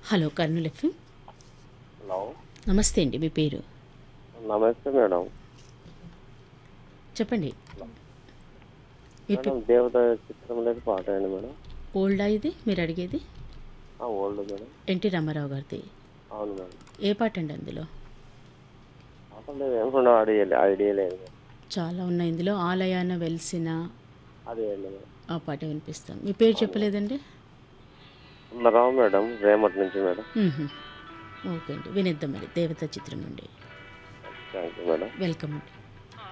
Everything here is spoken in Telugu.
హలో కర్నూలు ఎఫ్ఎం హలో నమస్తే అండి మీ పేరు నమస్తే మేడం చెప్పండి మీ పే- మేడం దేవత చిత్రం లేదు పాట అండి మేడం ఓల్డా ఇది మీరు అడిగేది ఆ, ఓల్డ్ మేడం ఎన్టీ రామారావు గారిది అవును మేడం ఏ పాట అండి అందులో అసలు ఏమన్నా ఐడియా లే- ఐడియా లేదు మేడం చాలా ఉన్నాయి ఇందులో ఆలయాన వెలిసిన అదే అండి మేడం ఆ పాట వినిపిస్తాం మీ పేరు చెప్పలేదండి రావు మేడం రేమట్ నుంచి మేడం మ్మ్హ. ఓకే అండి వినిద్దాం మరి దేవత చిత్రం నుండి థ్యాంక్ యూ మేడం వెల్కమ్ అండి